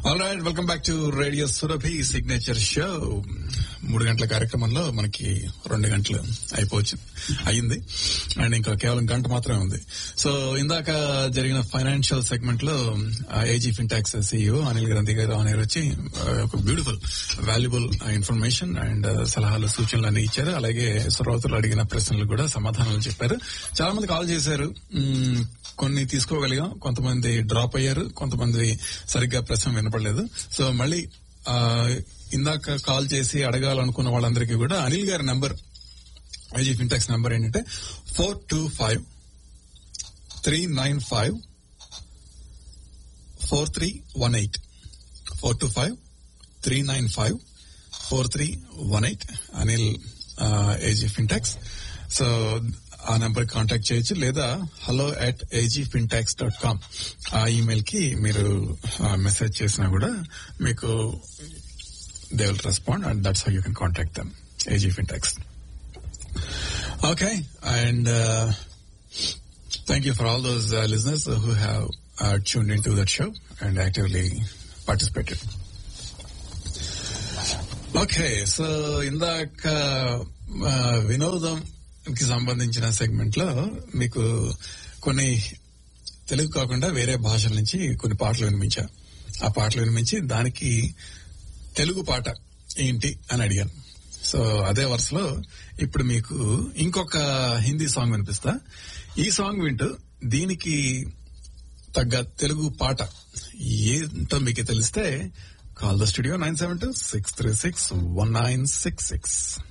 All right welcome back to radio Surabhi signature show మూడు గంటల కార్యక్రమంలో మనకి రెండు గంటలు అయిపోవచ్చు అయ్యింది అండ్ ఇంకా కేవలం గంట మాత్రమే ఉంది సో ఇందాక జరిగిన ఫైనాన్షియల్ సెగ్మెంట్ లో AG Fintax CEO Anil Gandhi గారు అనేరు వచ్చి ఆ, ఒక బ్యూటిఫుల్ వాల్యుబుల్ ఇన్ఫర్మేషన్ అండ్ సలహాలు సూచనలు అన్ని ఇచ్చారు అలాగే శ్రోతలు అడిగిన ప్రశ్నలు కూడా సమాధానాలు చెప్పారు చాలా మంది కాల్ చేశారు మ్మ్, కొన్ని తీసుకోగలిగాం కొంతమంది డ్రాప్ అయ్యారు కొంతమంది సరిగ్గా ప్రశ్న వినపడలేదు సో మళ్ళీ ఆ, ఇందాక కాల్ చేసి అడగాలనుకున్న వాళ్ళందరికీ కూడా అనిల్ గారి నంబర్ ఐజీ ఫిన్టాక్స్ నంబర్ ఏంటంటే four two five three nine five four three one eight four two five three nine five four three one eight Anil AG Fintax so ఆ నెంబర్ కాంటాక్ట్ చేయొచ్చు లేదా hello at AG Fintax dot com ఆ email కి మీరు message చేసినా కూడా మీకు they will respond and that's how you can contact them AG Fintax okay and thank you for all those uh, listeners who have uh, tuned into that show and actively participated. Okay so ఇందాక ఆ, వినోదం కి సంబంధించిన segment లో మీకు కొన్ని తెలుగు కాకుండా వేరే భాషల నుంచి కొన్ని పాటలు వినిపించా ఆ పాటలు వినిపించి దానికి తెలుగు పాట ఏంటి అని అడిగాను సో అదే వరుసలో ఇప్పుడు మీకు ఇంకొక హిందీ సాంగ్ వినిపిస్తా ఈ సాంగ్ వింటూ దీనికి తగ్గ తెలుగు పాట ఏంటో మీకు తెలిస్తే call the studio nine seven two six three six one nine six six